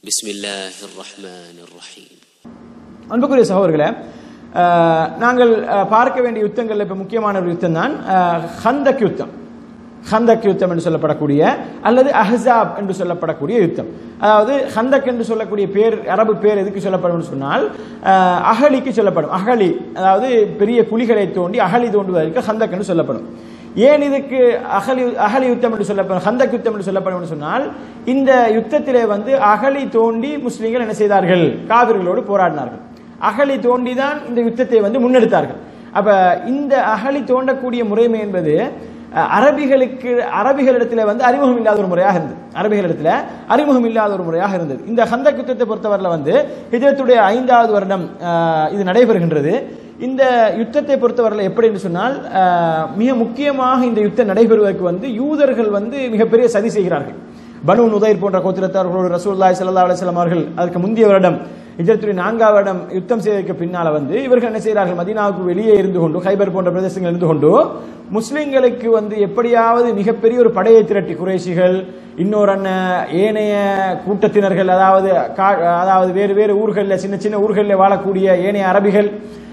بسم الله الرحمن الرحيم அன்புக்குரிய சகோதரர்களே அஹ், நாங்கள் அஹ், பார்க்க வேண்டிய யுத்தங்கள்ல இப்ப முக்கியமான ஒரு யுத்தம் தான் ஹந்தக் யுத்தம் ஹந்தக் யுத்தம் என்று சொல்லப்படக்கூடிய அல்லது அஹ்ஸாப் என்று சொல்லப்படக்கூடிய யுத்தம் அதாவது ஹந்தக் என்று சொல்லக்கூடிய பேர் அரபு பேர் எதுக்கு சொல்லப்படும் சொன்னால் அஹ், அகழிக்கு சொல்லப்படும் அகழி அதாவது பெரிய குழிகளை தோண்டி அகழி தோண்டுவதற்கு ஹந்தக் என்று சொல்லப்படும் ஏன் இதுக்கு அகலி அகலி யுத்தம் என்று சொல்லப்படும் ஹந்தக் யுத்தம் என்று சொல்லப்படும் என்று சொன்னால் இந்த யுத்தத்திலே வந்து அகழி தோண்டி முஸ்லிம்கள் என்ன செய்தார்கள் காவிர்களோடு போராடினார்கள் அகழி தோண்டி தான் இந்த யுத்தத்தை வந்து முன்னெடுத்தார்கள் அப்ப இந்த அகழி தோண்டக்கூடிய முறைமை என்பது அஹ், அரபிகளுக்கு அரபிகளிடத்தில் வந்து அறிமுகம் இல்லாத ஒரு முறையாக இருந்தது அரபிகளிடத்தில் அறிமுகம் இல்லாத ஒரு முறையாக இருந்தது இந்த ஹந்தக் யுத்தத்தை பொறுத்தவரையில் வந்து ஹிஜரத்துடைய ஐந்தாவது வருடம் அஹ், இது நடைபெறுகின்றது இந்த யுத்தத்தை பொறுத்தவரையில் எப்படி என்று சொன்னால் அஹ், மிக முக்கியமாக இந்த யுத்தம் நடைபெறுவதற்கு வந்து யூதர்கள் வந்து மிகப்பெரிய சதி செய்கிறார்கள் பனு நுதைர் போன்ற கோத்திரத்தார்களோடு ரசூல்லாய் சல்லா அலிஸ்லாம் அவர்கள் அதற்கு முந்தைய வருடம் இஜத்துடைய நான்காவது வருடம் யுத்தம் செய்ததற்கு பின்னால வந்து இவர்கள் என்ன செய்கிறார்கள் மதீனாவுக்கு வெளியே இருந்து கொண்டு ஹைபர் போன்ற பிரதேசங்கள் இருந்து கொண்டு முஸ்லிம்களுக்கு வந்து எப்படியாவது மிகப்பெரிய ஒரு படையை திரட்டி குறைஷிகள் இன்னொரு அண்ணன் ஏனைய கூட்டத்தினர்கள் அதாவது கா- அதாவது வேறு வேறு ஊர்களில் சின்ன சின்ன ஊர்களில் வாழக்கூடிய ஏனைய அரபிகள்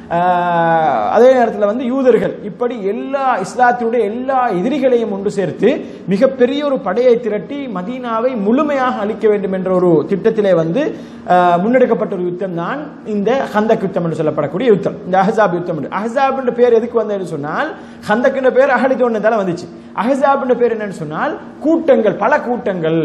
ஆஹ், அதே நேரத்தில் வந்து யூதர்கள் இப்படி எல்லா இஸ்லாத்தினுடைய எல்லா எதிரிகளையும் ஒன்று சேர்த்து மிகப்பெரிய ஒரு படையை திரட்டி மதீனாவை முழுமையாக அழிக்க வேண்டும் என்ற ஒரு திட்டத்திலே வந்து ஆஹ், முன்னெடுக்கப்பட்ட ஒரு யுத்தம் தான் இந்த ஹந்தக் யுத்தம் என்று சொல்லப்படக்கூடிய யுத்தம் இந்த அஹசாப் யுத்தம் என்று அஹசாப் என்ற பேர் எதுக்கு வந்ததுன்னு சொன்னால் ஹந்தக் என்ற பேர் அகழி தோண்டதால வந்துச்சு அஹசாப் என்ற பேர் என்னன்னு சொன்னால் கூட்டங்கள் பல கூட்டங்கள்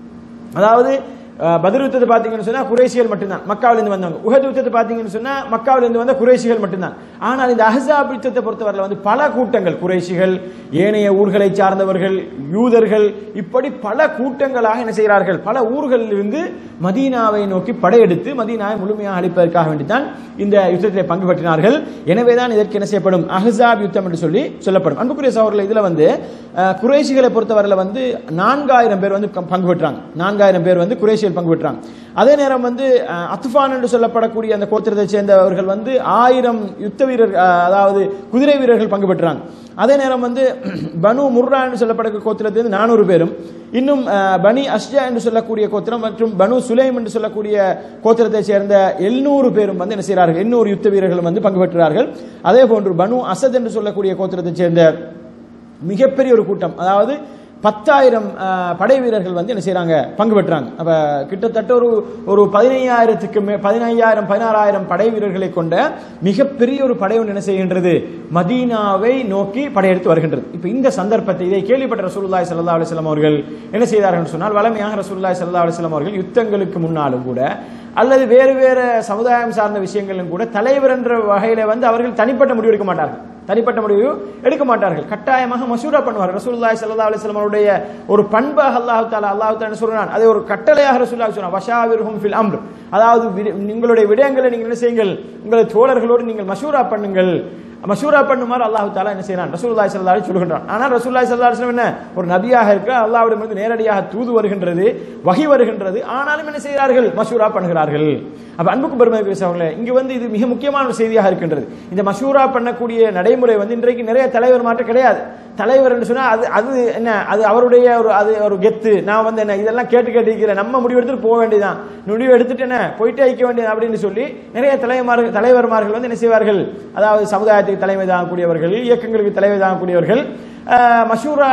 அதாவது அஹ், பத்ர் யுத்தத்தை பார்த்தீங்கன்னு சொன்னா குறைசிகள் மட்டும்தான் மக்காவிலிருந்து வந்தவங்க உஹத் யுத்தத்தை பார்த்தீங்கன்னு சொன்னா மக்காவிலிருந்து வந்த குறைசிகள் மட்டும்தான் ஆனால் இந்த அஹசாப் யுத்தத்தை பொறுத்தவரையில் வந்து பல கூட்டங்கள் குறைசிகள் ஏனைய ஊர்களை சார்ந்தவர்கள் யூதர்கள் இப்படி பல கூட்டங்களாக என்ன செய்கிறார்கள் பல ஊர்களில் இருந்து மதீனாவை நோக்கி படையெடுத்து மதீனாவை முழுமையாக அழிப்பதற்காக வேண்டித்தான் இந்த யுத்தத்தில் பங்கு பெற்றினார்கள் எனவேதான் இதற்கு என்ன செய்யப்படும் அஹசாப் யுத்தம் என்று சொல்லி சொல்லப்படும் அன்புக்குரிய சகோதரர்கள் இதுல வந்து அஹ், குறைஷிகளை பொறுத்தவரையில் வந்து நான்காயிரம் பேர் வந்து கம்- பங்கு பெற்றாங்க நான்காயிரம் பேர் வந்து குறைஷிகள் பங்கு பெற்றாங்க அதே நேரம் வந்து அஹ், அத்ஃபான் என்று சொல்லப்படக்கூடிய அந்த கோத்திரத்தை சேர்ந்தவர்கள் வந்து ஆயிரம் யுத்த வீரர் அஹ், அதாவது குதிரை வீரர்கள் பங்கு பெற்றாங்க அதே நேரம் வந்து பனு முர்ரா என்று சொல்லப்படக்கூடிய கோத்திரத்திலிருந்து நானூறு பேரும் இன்னும் அஹ், பனி அஷ்ஜா என்று சொல்லக்கூடிய கோத்திரம் மற்றும் பனு சுலைம் என்று சொல்லக்கூடிய கோத்திரத்தை சேர்ந்த எழுநூறு பேரும் வந்து என்ன செய்கிறார்கள் எண்ணூறு யுத்த வீரர்களும் வந்து பங்கு பெற்றார்கள் அதே போன்று பனு அசத் என்று சொல்லக்கூடிய கோத்திரத்தை சேர்ந்த மிகப்பெரிய ஒரு கூட்டம் அதாவது பத்தாயிரம் அஹ், படை வீரர்கள் வந்து என்ன செய்றாங்க பங்கு பெற்றாங்க அப்ப கிட்டத்தட்ட ஒரு ஒரு பதினையாயிரத்துக்கு மே பதினையாயிரம் பதினாறாயிரம் படை வீரர்களை கொண்ட மிகப்பெரிய ஒரு படை ஒன்று என்ன செய்கின்றது மதீனாவை நோக்கி படையெடுத்து வருகின்றது இப்ப இந்த சந்தர்ப்பத்தை இதை கேள்விப்பட்ட ரசூலுல்லாஹி ஸல்லல்லாஹு அலைஹி வஸல்லம் அவர்கள் என்ன செய்தார்கள் என்று சொன்னால் வளமையாக ரசூலுல்லாஹி ஸல்லல்லாஹு அலைஹி வஸல்லம் அவர்கள் யுத்தங்களுக்கு முன்னாலும் கூட அல்லது வேறு வேறு சமுதாயம் சார்ந்த விஷயங்களிலும் கூட தலைவர் என்ற வகையில வந்து அவர்கள் தனிப்பட்ட முடிவு எடுக்க மாட்டார்கள் தனிப்பட்ட முடிவு எடுக்க மாட்டார்கள் கட்டாயமாக மசூரா பண்ணுவார்கள் ரசூலுல்லாஹி ஸல்லல்லாஹு அலைஹி வஸல்லம் அவருடைய ஒரு பண்பாக அல்லாஹ் தஆலா அல்லாஹ் தஆலா சொல்றான் அதை ஒரு கட்டளையாக ரசூலுல்லாஹி சொல்றான் வஷாவிர்ஹும் ஃபில் அம்ர் அதாவது விட- உங்களுடைய விடயங்களை நீங்கள் என்ன செய்யுங்கள் உங்கள் தோழர்களோடு நீங்கள் மஷூரா பண்ணுங்கள் மஷூரா பண்ணுமாறு அல்லாஹ் தாலா என்ன செய்யறான் ரசூலுல்லாஹி ஸல்லல்லாஹு அலைஹி சொல்கின்றான் ஆனால் ரசூலுல்லாஹி ஸல்லல்லாஹு அலைஹி வஸல்லம் என்ன ஒரு நபியாக இருக்க அல்லாஹ்விடமிருந்து நேரடியாக தூது வருகின்றது வகி வருகின்றது ஆனாலும் என்ன செய்கிறார்கள் மஷூரா பண்ணுகிறார்கள் அப்ப அன்புக்கு பெருமை பேசுவாங்களே இங்க வந்து இது மிக முக்கியமான ஒரு செய்தியாக இருக்கின்றது இந்த மஷூரா பண்ணக்கூடிய நடைமுறை வந்து இன்றைக்கு நிறைய தலைவர் மாற்றம் கிடையாது தலைவர் என்று சொன்னா அது அது என்ன அது அவருடைய ஒரு அது ஒரு கெத்து நான் வந்து என்ன இதெல்லாம் கேட்டு கேட்டு இருக்கிறேன் நம்ம முடிவு எடுத்துட்டு போக வேண்டியதான் முடிவு எடுத்துட்டு என்ன போயிட்டே ஐக்க வேண்டியது அப்படின்னு சொல்லி நிறைய தலைவர்கள் தலைவர்மார்கள் வந்து என்ன செய்வார்கள் அதாவது சமுதாயத்துக்கு தலைமை தாங்கக்கூடியவர்கள் இயக்கங்களுக்கு தலைமை தாங்கக்கூடியவர்கள் அஹ், மஷூரா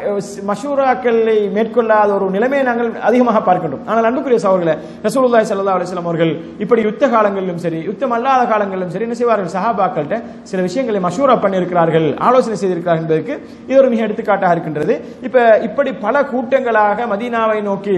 மஷூராக்களை மேற்கொள்ளாத ஒரு நிலைமையை நாங்கள் அதிகமாக பார்க்கின்றோம் ஆனால் அன்புக்குரிய சகோதரர்களே ரசூலுல்லாஹி ஸல்லல்லாஹு அலைஹி வஸல்லம் அவர்கள் இப்படி யுத்த காலங்களிலும் சரி யுத்தம் அல்லாத காலங்களிலும் சரி என்ன செய்வார்கள் சஹாபாக்கள்கிட்ட சில விஷயங்களை மஷூரா பண்ணியிருக்கிறார்கள் ஆலோசனை செய்திருக்கிறார்கள் என்பதற்கு இது ஒரு மிக எடுத்துக்காட்டாக இருக்கின்றது இப்ப இப்படி பல கூட்டங்களாக மதீனாவை நோக்கி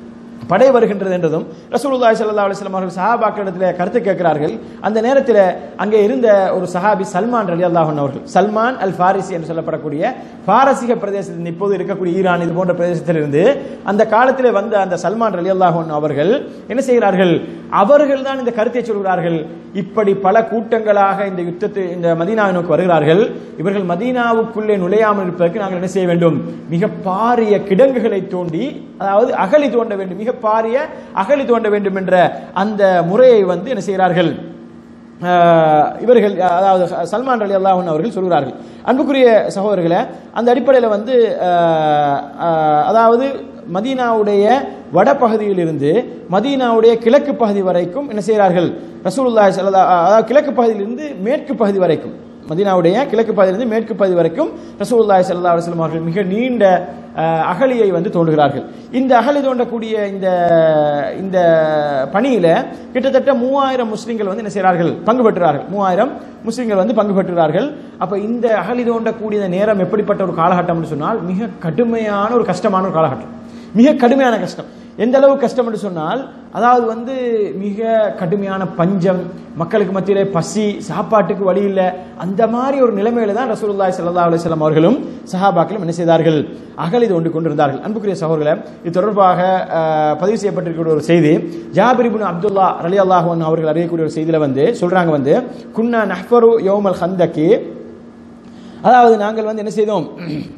படை வருகின்றது என்றதும் ரசூலுல்லாஹி ஸல்லல்லாஹு அலைஹி வஸல்லம் அவர்கள் சஹாபாக்களிடத்தில் கருத்து கேட்கிறார்கள் அந்த நேரத்தில் அங்கே இருந்த ஒரு சஹாபி சல்மான் ரலியல்லாஹு அன்ஹு அவர்கள் சல்மான் அல் ஃபாரிசி என்று சொல்லப்படக்கூடிய பாரசீக பிரதேசத்தில் இப்போது இருக்கக்கூடிய ஈரான் இது போன்ற பிரதேசத்திலிருந்து அந்த காலத்திலே வந்த அந்த சல்மான் ரலியல்லாஹு அன்ஹு அவர்கள் என்ன செய்கிறார்கள் அவர்கள் தான் இந்த கருத்தை சொல்கிறார்கள் இப்படி பல கூட்டங்களாக இந்த யுத்தத்தை இந்த மதீனாவை நோக்கி வருகிறார்கள் இவர்கள் மதீனாவுக்குள்ளே நுழையாமல் இருப்பதற்கு நாங்கள் என்ன செய்ய வேண்டும் மிக பாரிய கிடங்குகளை தோண்டி அதாவது அகழி தோண்ட வேண்டும் மிக பாரிய அகழி தோண்ட வேண்டும் என்ற அந்த முறையை வந்து என்ன செய்கிறார்கள் ஆஹ் இவர்கள் அதாவது சல்மான் அலி அல்லாஹன் அவர்கள் சொல்கிறார்கள் அன்புக்குரிய சகோதரர்களே அந்த அடிப்படையில் வந்து ஆஹ் ஆஹ் அதாவது மதீனாவுடைய வடபகுதியிலிருந்து மதீனாவுடைய கிழக்கு பகுதி வரைக்கும் என்ன செய்கிறார்கள் ரசூலுல்லாஹி ஸல்லல்லாஹு அதாவது கிழக்கு பகுதியிலிருந்து மேற்கு பகுதி வரைக்கும் மதீனாவுடைய கிழக்கு பகுதியிலிருந்து மேற்கு பகுதி வரைக்கும் ரசூலுல்லாஹி ஸல்லல்லாஹு அலைஹி வஸல்லம் அவர்கள் மிக நீண்ட அஹ், அகழியை வந்து தோண்டுகிறார்கள் இந்த அகழி தோண்டக்கூடிய இந்த இந்த பணியில கிட்டத்தட்ட மூவாயிரம் முஸ்லிம்கள் வந்து என்ன செய்கிறார்கள் பங்கு பெற்றுறார்கள் மூவாயிரம் முஸ்லிம்கள் வந்து பங்கு பெற்றுறார்கள் அப்ப இந்த அகழி தோண்டக்கூடிய இந்த நேரம் எப்படிப்பட்ட ஒரு காலகட்டம்னு சொன்னால் மிக கடுமையான ஒரு கஷ்டமான ஒரு காலகட்டம் மிக கடுமையான கஷ்டம் எந்த அளவு கஷ்டம் என்று சொன்னால் அதாவது வந்து மிக கடுமையான பஞ்சம் மக்களுக்கு மத்தியிலே பசி சாப்பாட்டுக்கு வழி இல்லை அந்த மாதிரி ஒரு நிலைமையில தான் ரசூலுல்லாஹி ஸல்லல்லாஹு அலைஹி வஸல்லம் அவர்களும் சஹாபாக்களும் என்ன செய்தார்கள் அகலி தோண்டி கொண்டிருந்தார்கள் அன்புக்குரிய சகோதரர்களே இது தொடர்பாக அஹ், பதிவு செய்யப்பட்டிருக்கிற ஒரு செய்தி ஜாபிர் இப்னு அப்துல்லா ரலியல்லாஹு அன்ஹு அவர்கள் அறியக்கூடிய ஒரு செய்தியில வந்து சொல்றாங்க வந்து குன்னா நஹ்ஃபரு யௌமல் ஹந்தக்கி அதாவது நாங்கள் வந்து என்ன செய்தோம்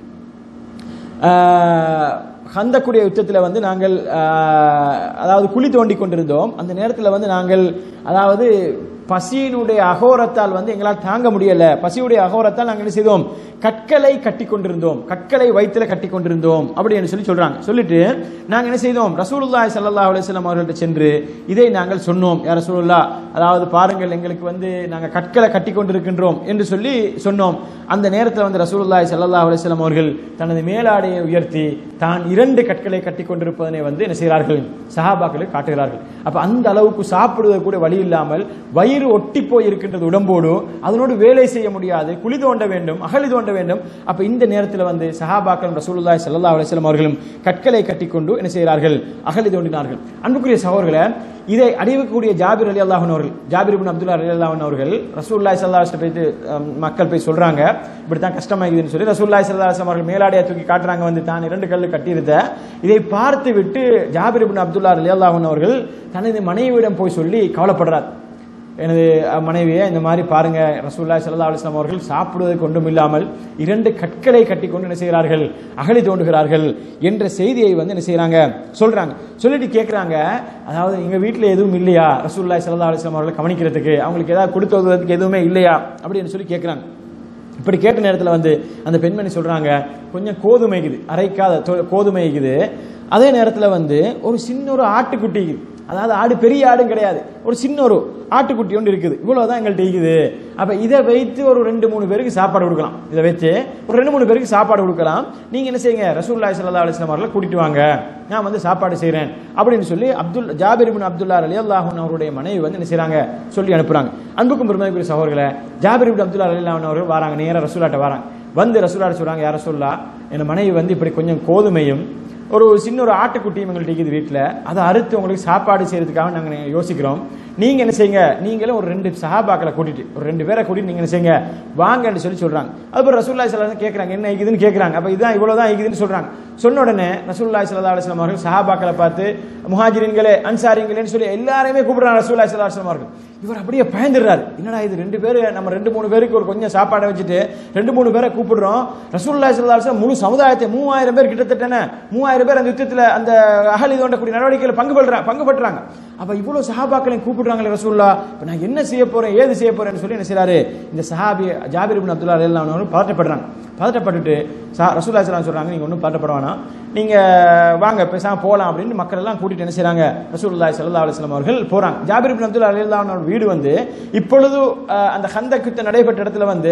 ஆஹ், ஹந்தக்குடைய யுத்தத்தில் வந்து நாங்கள் ஆஹ், அதாவது குழி தோண்டி கொண்டிருந்தோம் அந்த நேரத்தில் வந்து நாங்கள் அதாவது பசியினுடைய அகோரத்தால் வந்து எங்களால் தாங்க முடியல பசியுடைய அகோரத்தால் நாங்கள் என்ன செய்தோம் கற்களை கட்டி கொண்டிருந்தோம் கற்களை வயிற்றுல கட்டி கொண்டிருந்தோம் அப்படின்னு சொல்லி சொல்றாங்க சொல்லிட்டு நாங்கள் என்ன செய்தோம் ரசூலுல்லாஹி ஸல்லல்லாஹு அலைஹி வஸல்லம் அவர்கள்ட்ட சென்று இதை நாங்கள் சொன்னோம் யார் ரசூலுல்லாஹ் அதாவது பாருங்கள் எங்களுக்கு வந்து நாங்கள் கற்களை கட்டி கொண்டிருக்கின்றோம் என்று சொல்லி சொன்னோம் அந்த நேரத்தில் வந்து ரசூலுல்லாஹி ஸல்லல்லாஹு அலைஹி வஸல்லம் அவர்கள் தனது மேலாடையை உயர்த்தி தான் இரண்டு கற்களை கட்டி கொண்டிருப்பதனை வந்து என்ன செய்கிறார்கள் சஹாபாக்களுக்கு காட்டுகிறார்கள் அப்ப அந்த அளவுக்கு சாப்பிடுவது கூட வழி இல்லாமல் வயிறு ஒட்டி போய் இருக்கின்றது உடம்போடு அதனோடு வேலை செய்ய முடியாது குழி தோண்ட வேண்டும் அகழி தோண்ட வேண்டும் அப்ப இந்த நேரத்தில் வந்து சஹாபாக்கள் ரசூலுல்லாஹி ஸல்லல்லாஹு அலைஹி வஸல்லம் அவர்களும் கற்களை கட்டிக்கொண்டு என்ன செய்கிறார்கள் அகழி தோண்டினார்கள் அன்புக்குரிய சகோதரர்களே இதை அறிவிக்கக்கூடிய ஜாபிர் அலி அல்லாஹன் அவர்கள் ஜாபிர் இப்னு அப்துல்லா அலி அல்லாஹன் அவர்கள் ரசூல்லாய் சல்லா போயிட்டு அஹ், மக்கள் போய் சொல்றாங்க இப்படி தான் கஷ்டமாகுதுன்னு சொல்லி ரசூல்லாய் சல்லா அவர்கள் மேலாடையை தூக்கி காட்டுறாங்க வந்து தான் இரண்டு கல்லு கட்டியிருந்த இதை பார்த்து விட்டு ஜாபிர் இப்னு அப்துல்லா அலி அல்லாஹன் அவர்கள் தனது மனைவியிடம் போய் சொல்லி கவலைப்படுறார் எனது அஹ், மனைவியை இந்த மாதிரி பாருங்க ரசூல்லாய் சல்லா அலிஸ்லாம் அவர்கள் சாப்பிடுவதற்கு ஒன்றும் இல்லாமல் இரண்டு கற்களை கட்டி கொண்டு என்ன செய்கிறார்கள் அகழி தோண்டுகிறார்கள் என்ற செய்தியை வந்து என்ன செய்றாங்க சொல்றாங்க சொல்லிட்டு கேட்குறாங்க அதாவது எங்க வீட்டில் எதுவும் இல்லையா ரசூல்லாய் சல்லா அலிஸ்லாம் அவர்களை கவனிக்கிறதுக்கு அவங்களுக்கு ஏதாவது கொடுத்து உதவுறதுக்கு எதுவுமே இல்லையா அப்படின்னு சொல்லி கேட்குறாங்க இப்படி கேட்ட நேரத்தில் வந்து அந்த பெண்மணி சொல்றாங்க கொஞ்சம் கோதுமை இருக்குது அரைக்காத தொ- கோதுமை இருக்குது அதே நேரத்தில் வந்து ஒரு சின்ன ஒரு ஆட்டுக்குட்டி இருக்குது அதாவது ஆடு பெரிய ஆடும் கிடையாது ஒரு சின்ன ஒரு ஆட்டுக்குட்டி ஒன்று இருக்குது இவ்வளவுதான் எங்கள்கிட்ட இருக்குது அப்ப இதை வைத்து ஒரு ரெண்டு மூணு பேருக்கு சாப்பாடு கொடுக்கலாம் இதை வச்சு ஒரு ரெண்டு மூணு பேருக்கு சாப்பாடு கொடுக்கலாம் நீங்க என்ன செய்யுங்க ரசூல்லாய் சல்லா அலிஸ்லாம் அவர்களை கூட்டிட்டு வாங்க நான் வந்து சாப்பாடு செய்றேன் அப்படின்னு சொல்லி அப்துல் ஜாபிர் பின் அப்துல்லா அலி அல்லாஹூன் அவருடைய மனைவி வந்து என்ன செய்றாங்க சொல்லி அனுப்புறாங்க அன்புக்கும் பெருமைக்குரிய சகோதரர்களே ஜாபிர் பின் அப்துல்லா அலி அல்லாஹூன் அவர்கள் வராங்க நேரா ரசூலாட்ட வராங்க வந்து ரசூலாட்ட சொல்றாங்க யார சொல்லா என் மனைவி வந்து இப்படி கொஞ்சம் கோதுமையும் ஒரு சின்ன ஒரு ஆட்டுக்குட்டியும் எங்கள்கிட்ட இருக்குது வீட்டில் அதை அறுத்து உங்களுக்கு சாப்பாடு செய்யறதுக்காக நாங்கள் யோசிக்கிறோம் நீங்க என்ன செய்யுங்க நீங்களும் ஒரு ரெண்டு சஹாபாக்களை கூட்டிட்டு ஒரு ரெண்டு பேரை கூட்டிட்டு நீங்க என்ன செய்யுங்க வாங்கன்னு சொல்லி சொல்றாங்க அதுக்கப்புறம் ரசூல்லாய் சல்லா கேட்கறாங்க என்ன ஐக்குதுன்னு கேட்கறாங்க அப்ப இதுதான் இவ்வளவுதான் ஐக்குதுன்னு சொல்றாங்க சொன்ன உடனே ரசூல்லாய் சல்லா அலுவலாம் அவர்கள் சஹாபாக்களை பார்த்து முஹாஜிரின்களே அன்சாரிங்களேன்னு சொல்லி எல்லாரையுமே கூப்பிடுறாங்க ரசூல்லாய் சல்லா அலுவலாம் அவர்கள் இவர் அப்படியே பயந்துடுறாரு என்னடா இது ரெண்டு பேரு நம்ம ரெண்டு மூணு பேருக்கு ஒரு கொஞ்சம் சாப்பாடை வச்சுட்டு ரெண்டு மூணு பேரை கூப்பிடுறோம் ரசூல்லாய் சல்லா அலுவலாம் முழு சமுதாயத்தை மூவாயிரம் பேர் கிட்டத்தட்ட மூவாயிரம் பேர் அந்த யுத்தத்தில் அந்த அகலி தோண்டக்கூடிய நடவடிக்கையில் பங்கு பெறுறாங்க பங்கு பெற்றாங்க அப்ப இவ்வளவு சஹாபாக்களையும் கூப்பிடுறாங்களே ரசூல்லா இப்ப நான் என்ன செய்ய போறேன் ஏது செய்ய போறேன்னு சொல்லி என்ன செய்றாரு இந்த சஹாபி ஜாபிர் இப்னு அப்துல்லா ரலியல்லாஹு அன்ஹு பதட்டப்படுறாங்க பதட்டப்பட்டுட்டு சா- ரசூலுல்லாஹி ஸல்லல்லாஹு அலைஹி சொல்றாங்க நீங்க ஒன்றும் பதட்டப்பட வேணாம் நீங்க வாங்க பேசாம போலாம் அப்படின்னு மக்கள் எல்லாம் கூட்டிட்டு என்ன செய்றாங்க ரசூலுல்லாஹி ஸல்லல்லாஹு அலைஹி வஸல்லம் அவர்கள் போறாங்க ஜாபிர் இப்னு அப்துல்லா ரலியல்லாஹு அன்ஹு வீடு வந்து இப்பொழுது அஹ், அந்த ஹந்தக் யுத்தம் நடைபெற்ற இடத்துல வந்து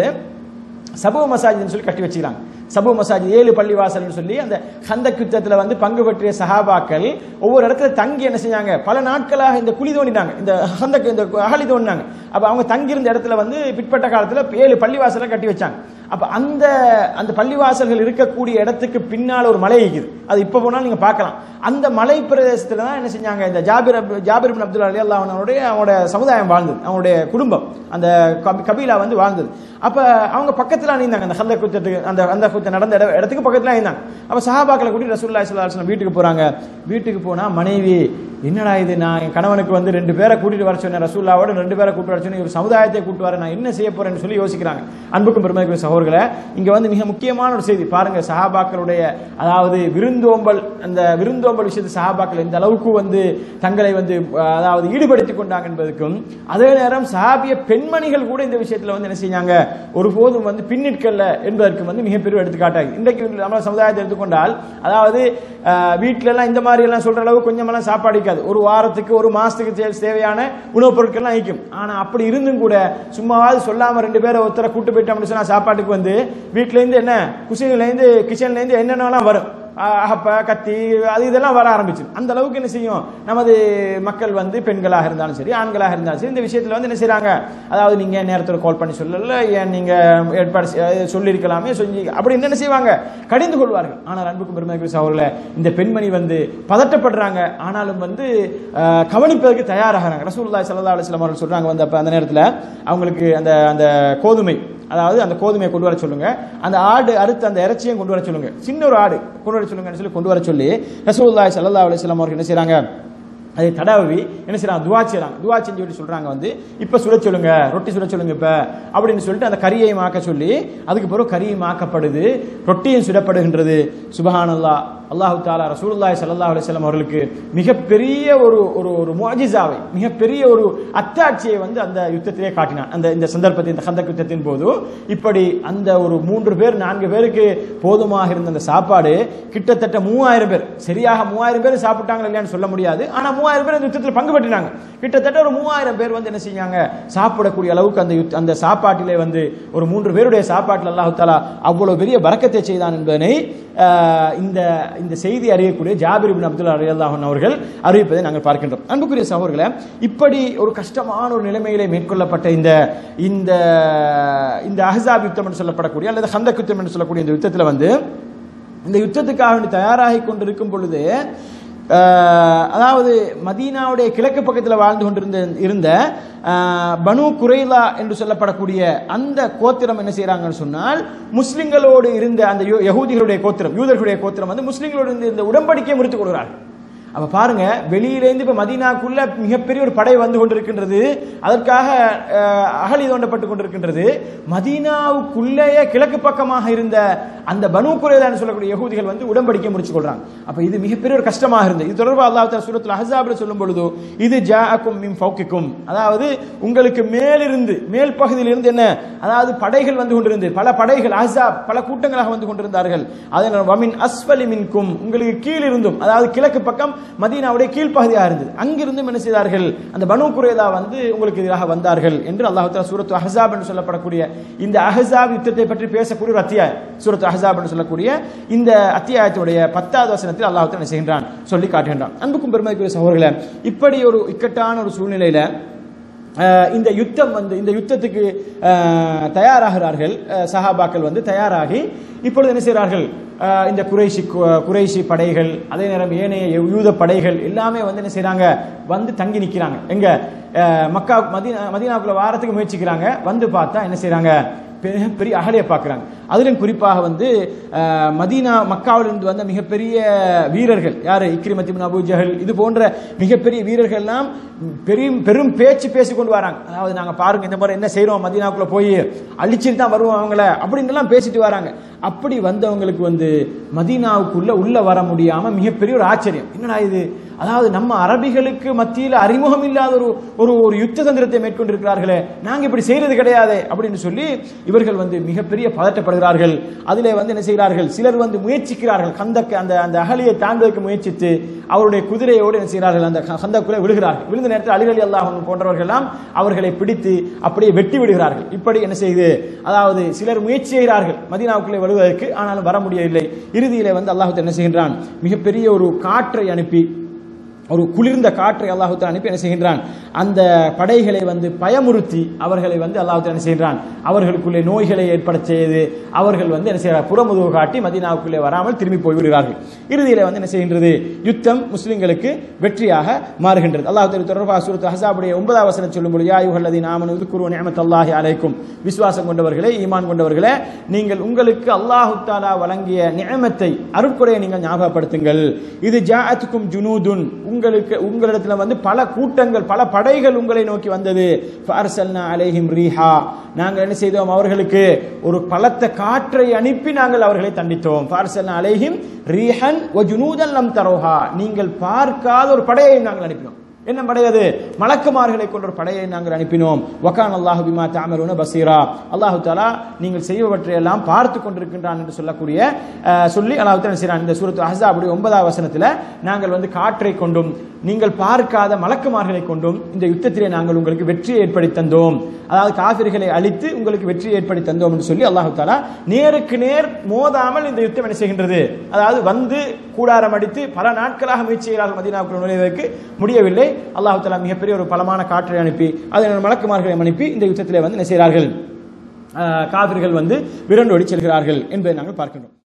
சபு மசாஜின்னு சொல்லி கட்டி வச்சுக்கிறாங்க சபு மசாஜ் ஏழு பள்ளிவாசல்னு சொல்லி அந்த ஹந்தக் யுத்தத்துல வந்து பங்கு பெற்றிய சஹாபாக்கள் ஒவ்வொரு இடத்துல தங்கி என்ன செஞ்சாங்க பல நாட்களாக இந்த குழி தோண்டினாங்க இந்த ஹந்தக் இந்த அகழி தோண்டினாங்க அப்ப அவங்க தங்கி இருந்த இடத்துல வந்து பிற்பட்ட காலத்துல ஏழு பள்ளிவாசலை கட்டி வச்சாங்க அப்ப அந்த அந்த பள்ளிவாசல்கள் இருக்கக்கூடிய இடத்துக்கு பின்னால் ஒரு மலை இருக்குது அது இப்ப போனாலும் நீங்க பார்க்கலாம் அந்த மலை பிரதேசத்துல தான் என்ன செஞ்சாங்க இந்த ஜாபிர் அப்- ஜாபிர் பின் அப்துல்லா அலி அவனுடைய அவனோட சமுதாயம் வாழ்ந்தது அவனுடைய குடும்பம் அந்த கபி- கபீலா வந்து வாழ்ந்தது அப்ப அவங்க பக்கத்துல அணிந்தாங்க அந்த ஹந்த குத்தத்துக்கு அந்த அந்த குத்த நடந்த இட- இடத்துக்கு பக்கத்துல அணிந்தாங்க அப்ப சஹாபாக்களை கூட்டி ரசூல்லா ஸல்லல்லாஹு வீட்டுக்கு போறாங்க வீட்டுக்கு போனா மனைவி என்னடா இது நான் என் கணவனுக்கு வந்து ரெண்டு பேரை கூட்டிட்டு வர சொன்னேன் ரசூல்லாவோட ரெண்டு பேரை கூட்டிட்டு வர சொன்னேன் ஒரு சமுதாயத்தை கூட்டு வர நான் என்ன செய்ய போறேன்னு சொல்லி யோசிக்கிறாங்க அன்புக்கும் பெருமைக்குரிய சகோதரர்களே இங்க வந்து மிக முக்கியமான ஒரு செய்தி பாருங்க சஹாபாக்களுடைய அதாவது விருந்தோம்பல் அந்த விருந்தோம்பல் விஷயத்தை சஹாபாக்கள் எந்த அளவுக்கு வந்து தங்களை வந்து அஹ், அதாவது ஈடுபடுத்திக் கொண்டாங்க என்பதற்கும் அதே நேரம் சஹாபிய பெண்மணிகள் கூட இந்த விஷயத்துல வந்து என்ன செஞ்சாங்க ஒருபோதும் வந்து பின்னிற்கல்ல என்பதற்கு வந்து மிகப்பெரிய எடுத்துக்காட்டாக இன்றைக்கு நம்ம சமுதாயத்தை எடுத்துக்கொண்டால் அதாவது அஹ், வீட்ல எல்லாம் இந்த மாதிரி எல்லாம் சொல்ற அளவு கொஞ்சமெல்லாம் சாப்பாடு இருக்காது ஒரு வாரத்துக்கு ஒரு மாசத்துக்கு தே- தேவையான உணவுப் பொருட்கள் எல்லாம் வைக்கும் ஆனா அப்படி இருந்தும் கூட சும்மாவாவது சொல்லாம ரெண்டு பேரை ஒருத்தரை கூட்டு போயிட்டு அப்படின்னு சொன்னா சாப்பாட்டுக்கு வந்து வீட்ல இருந்து என்ன குசினில இருந்து கிச்சன்ல இருந்து என்னென்னலாம் வரும் அஹ், அகப்ப கத்தி அது இதெல்லாம் வர ஆரம்பிச்சு அந்த அளவுக்கு என்ன செய்யும் நமது மக்கள் வந்து பெண்களாக இருந்தாலும் சரி ஆண்களாக இருந்தாலும் சரி இந்த விஷயத்துல வந்து என்ன செய்றாங்க அதாவது நீங்க நேரத்தில் கால் பண்ணி சொல்லல ஏன் நீங்க ஏற்பாடு செய்- அஹ் சொல்லியிருக்கலாமே சொல்லி அப்படி என்ன செய்வாங்க கடிந்து கொள்வார்கள் ஆனால் அன்புக்கும் பெருமைக்கு சகோதரர்களே இந்த பெண்மணி வந்து பதட்டப்படுறாங்க ஆனாலும் வந்து அஹ், கவனிப்பதற்கு தயாராகிறாங்க ரசூலுல்லாஹி ஸல்லல்லாஹு அலைஹி வஸல்லம் அவர்கள் சொல்றாங்க வந்து அப்ப அந்த நேரத்தில் அவங்களுக்கு அந்த அந்த கோதுமை அதாவது அந்த கோதுமையை கொண்டு வர சொல்லுங்க அந்த ஆடு அறுத்து அந்த இறைச்சியும் கொண்டு வர சொல்லுங்க சின்ன ஒரு ஆடு கொண்டு வர சொல்லுங்கன்னு சொல்லி கொண்டு வர சொல்லி ரசூலுல்லாஹி ஸல்லல்லாஹு அலைஹி வஸல்லம் அவர்கள் என்ன செய்றாங்க அதை தடவி என்ன செய்றாங்க துவா செய்றாங்க துவா செஞ்சு விட்டு சொல்றாங்க வந்து இப்ப சுட சொல்லுங்க ரொட்டி சுட சொல்லுங்க இப்ப அப்படின்னு சொல்லிட்டு அந்த கரியையும் ஆக்க சொல்லி அதுக்கு பிறகு கரியும் ஆக்கப்படுது ரொட்டியும் சுடப்படுகின்றது சுபஹானல்லாஹ் அல்லாஹு தாலா ரசூலுல்லாஹி ஸல்லல்லாஹு அலைஹி வஸல்லம் அவர்களுக்கு மிகப்பெரிய ஒரு ஒரு ஒரு முஅஜிசாவை மிகப்பெரிய ஒரு அத்தாட்சியை வந்து அந்த யுத்தத்திலே காட்டினான் அந்த இந்த சந்தர்ப்பத்தில் இந்த கந்தக் யுத்தத்தின் போது இப்படி அந்த ஒரு மூன்று பேர் நான்கு பேருக்கு போதுமாக இருந்த அந்த சாப்பாடு கிட்டத்தட்ட மூவாயிரம் பேர் சரியாக மூவாயிரம் பேர் சாப்பிட்டாங்க இல்லையான்னு சொல்ல முடியாது ஆனா மூவாயிரம் பேர் அந்த யுத்தத்தில் பங்கு பெற்றினாங்க கிட்டத்தட்ட ஒரு மூவாயிரம் பேர் வந்து என்ன செஞ்சாங்க சாப்பிடக்கூடிய அளவுக்கு அந்த யுத்த- அந்த சாப்பாட்டிலே வந்து ஒரு மூன்று பேருடைய சாப்பாட்டில் அல்லாஹு தாலா அவ்வளவு பெரிய பறக்கத்தை செய்தான் என்பதனை ஆஹ், இந்த இந்த செய்தி அறியக்கூடிய ஜாபிர் இப்னு அப்துல்லா ரலியல்லாஹு அவர்கள் அறிவிப்பதை நாங்கள் பார்க்கின்றோம் அன்புக்குரிய சகோதரர்களே இப்படி ஒரு கஷ்டமான ஒரு நிலைமையிலே மேற்கொள்ளப்பட்ட இந்த இந்த இந்த அஹ்ஸாப் யுத்தம் என்று சொல்லப்படக்கூடிய அல்லது ஹந்தக் யுத்தம் என்று சொல்லக்கூடிய இந்த யுத்தத்தில் வந்து இந்த யுத்தத்துக்காக வேண்டி தயாராகி கொண்டிருக்கும் பொழுது ஆஹ், அதாவது மதீனாவுடைய கிழக்கு பக்கத்தில் வாழ்ந்து கொண்டிருந்த இருந்த ஆஹ், பனு குரைலா என்று சொல்லப்படக்கூடிய அந்த கோத்திரம் என்ன செய்றாங்கன்னு சொன்னால் முஸ்லிம்களோடு இருந்த அந்த யூ- யகூதிகளுடைய கோத்திரம் யூதர்களுடைய கோத்திரம் வந்து முஸ்லிம்களோடு இருந்த இந்த உடன்படிக்கையை முறித்துக் கொள்கிறார்கள் அப்ப பாருங்க வெளியிலேருந்து இப்ப மதீனாக்குள்ள மிகப்பெரிய ஒரு படை வந்து கொண்டிருக்கின்றது அதற்காக அஹ், அகழி தோண்டப்பட்டு கொண்டிருக்கின்றது மதீனாவுக்குள்ளேயே கிழக்கு பக்கமாக இருந்த அந்த பனு குரேதான்னு சொல்லக்கூடிய யகூதிகள் வந்து உடன்படிக்கை முடிச்சு கொள்றாங்க அப்ப இது மிகப்பெரிய ஒரு கஷ்டமாக இருந்தது இது தொடர்பாக அல்லாஹ் தஆலா சூரத்துல் அஹ்ஸாப்ல சொல்லும் பொழுது இது ஜாஅக்கும் மின் ஃபௌகிக்கும் அதாவது உங்களுக்கு மேலிருந்து மேல் பகுதியில் இருந்து என்ன அதாவது படைகள் வந்து கொண்டிருந்து பல படைகள் அஹ்ஸாப் பல கூட்டங்களாக வந்து கொண்டிருந்தார்கள் அதனால் வமின் அஸ்வலி மின்கும் உங்களுக்கு கீழ் இருந்தும் அதாவது கிழக்கு பக்கம் மதீனாவுடைய கீழ்ப்பகுதியாக இருந்தது அங்கிருந்தும் என்ன செய்தார்கள் அந்த பனு குரேதா வந்து உங்களுக்கு எதிராக வந்தார்கள் என்று அல்லாஹ் தஆலா சூரத்து அஹ்ஸாப் என்று சொல்லப்படக்கூடிய இந்த அஹ்ஸாப் யுத்தத்தை பற்றி பேசக்கூடிய ஒரு அத்தியாயம் சூரத்து அஹ்ஸாப் என்று சொல்லக்கூடிய இந்த அத்தியாயத்துடைய பத்தாவது வசனத்தில் அல்லாஹ் தஆலா என்ன செய்கின்றான் சொல்லி காட்டுகின்றான் அன்புக்கும் பெருமைக்குரிய சகோதரர்களே இப்படி ஒரு இக்கட்டான ஒரு சூழ்நிலையில அஹ், இந்த யுத்தம் வந்து இந்த யுத்தத்துக்கு அஹ், தயாராகிறார்கள் அஹ், சஹாபாக்கள் வந்து தயாராகி இப்பொழுது என்ன செய்கிறார்கள் அஹ், இந்த குறைஷி கு- குறைஷி படைகள் அதே நேரம் ஏனைய யூத படைகள் எல்லாமே வந்து என்ன செய்றாங்க வந்து தங்கி நிற்கிறாங்க எங்க அஹ், மக்கா மதீனா மதீனாவுக்குள்ள வாரத்துக்கு முயற்சிக்கிறாங்க வந்து பார்த்தா என்ன செய்றாங்க பெரிய பெரிய அகலையை பார்க்குறாங்க அதிலும் குறிப்பாக வந்து அஹ், மதீனா மக்காவிலிருந்து வந்த மிகப்பெரிய வீரர்கள் யார் இக்ரிமத் இப்னு அபூ ஜஹல் இது போன்ற மிகப்பெரிய வீரர்கள் எல்லாம் பெரும் பெரும் பேச்சு பேசி கொண்டு வராங்க அதாவது நாங்க பாருங்க இந்த மாதிரி என்ன செய்றோம் மதீனாக்குள்ள போய் அழிச்சிட்டு தான் வருவோம் அவங்கள அப்படின்னு எல்லாம் பேசிட்டு வராங்க அப்படி வந்தவங்களுக்கு வந்து மதீனாவுக்குள்ள உள்ள வர முடியாம மிகப்பெரிய ஒரு ஆச்சரியம் என்னடா இது அதாவது நம்ம அரபிகளுக்கு மத்தியில் அறிமுகம் இல்லாத ஒரு ஒரு ஒரு யுத்த தந்திரத்தை மேற்கொண்டிருக்கிறார்களே நாங்க இப்படி செய்யறது கிடையாது அப்படின்னு சொல்லி இவர்கள் வந்து மிகப்பெரிய பதட்டப்படுகிறார்கள் அதிலே வந்து என்ன செய்கிறார்கள் சிலர் வந்து முயற்சிக்கிறார்கள் கந்தக்க அந்த அந்த அகலியை தாண்டுவதற்கு முயற்சித்து அவருடைய குதிரையோடு என்ன செய்கிறார்கள் அந்த கந்தக்குள்ளே விழுகிறார்கள் விழுந்த நேரத்தில் அலிகலி அல்லாஹ் போன்றவர்கள் எல்லாம் அவர்களை பிடித்து அப்படியே வெட்டி விடுகிறார்கள் இப்படி என்ன செய்து அதாவது சிலர் முயற்சி செய்கிறார்கள் மதீனாவுக்குள்ளே வருவதற்கு ஆனாலும் வர முடியவில்லை இறுதியிலே வந்து அல்லாஹ் என்ன செய்கின்றான் மிகப்பெரிய ஒரு காற்றை அனுப்பி ஒரு குளிர்ந்த காற்றை அல்லாஹு அனுப்பி என்ன செய்கின்றான் அந்த படைகளை வந்து பயமுறுத்தி அவர்களை வந்து அல்லாஹு என்ன செய்கின்றான் அவர்களுக்குள்ளே நோய்களை ஏற்பட செய்து அவர்கள் வந்து என்ன செய்கிறார் புறமுதுகு காட்டி மதீனாவுக்குள்ளே வராமல் திரும்பி போய்விடுகிறார்கள் இறுதியில் வந்து என்ன செய்கின்றது யுத்தம் முஸ்லிம்களுக்கு வெற்றியாக மாறுகின்றது அல்லாஹ் தொடர்பாக சூரத் ஹசாபுடைய ஒன்பதாம் வசனம் சொல்லும்போது யா யுஹல்லதி நாமனு குரு நியமத் அல்லாஹி அலைக்கும் விசுவாசம் கொண்டவர்களே ஈமான் கொண்டவர்களே நீங்கள் உங்களுக்கு அல்லாஹு தாலா வழங்கிய நியமத்தை அருட்கொடையை நீங்கள் ஞாபகப்படுத்துங்கள் இது ஜாஅத்துக்கும் ஜுனூதுன் உங்களுக்கு உங்களிடத்துல வந்து பல கூட்டங்கள் பல படைகள் உங்களை நோக்கி வந்தது ஃபார்சல்னா அலைஹிம் ரீஹா நாங்கள் என்ன செய்தோம் அவர்களுக்கு ஒரு பலத்த காற்றை அனுப்பி நாங்கள் அவர்களை தண்டித்தோம் ஃபார்சல்னா அலைஹிம் ரீஹன் ஒ ஜுனூதன் லம் தரோஹா நீங்கள் பார்க்காத ஒரு படையை நாங்கள் அனுப்பினோம் என்ன படை அது மலக்குமார்களை கொண்ட ஒரு படையை நாங்கள் அனுப்பினோம் வகான் அல்லாஹு பிமா தாமருன பசீரா அல்லாஹு தாலா நீங்கள் செய்வவற்றை எல்லாம் பார்த்து கொண்டிருக்கின்றான் என்று சொல்லக்கூடிய அஹ், சொல்லி அல்லாஹு தாலா செய்கிறான் இந்த சூரத்து அஹ்ஸாபுடைய ஒன்பதாவது வசனத்தில் நாங்கள் வந்து காற்றை கொண்டும் நீங்கள் பார்க்காத மலக்குமார்களை கொண்டும் இந்த யுத்தத்திலே நாங்கள் உங்களுக்கு வெற்றியை ஏற்படுத்தி தந்தோம் அதாவது காபிர்களை அழித்து உங்களுக்கு வெற்றியை ஏற்படுத்தி தந்தோம் என்று சொல்லி அல்லாஹு தாலா நேருக்கு நேர் மோதாமல் இந்த யுத்தம் என்ன செய்கின்றது அதாவது வந்து கூடாரம் அடித்து பல நாட்களாக முயற்சி செய்கிறார்கள் மதீனாவுக்குள் நுழைவதற்கு முடியவில்லை அல்லாஹு தாலா மிகப்பெரிய ஒரு பலமான காற்றை அனுப்பி அதை மலக்குமார்களை அனுப்பி இந்த யுத்தத்திலே வந்து என்ன செய்கிறார்கள் அஹ், காபிர்கள் வந்து விரண்டோடி செல்கிறார்கள் என்பதை நாங்கள் பார்க்கின்றோம்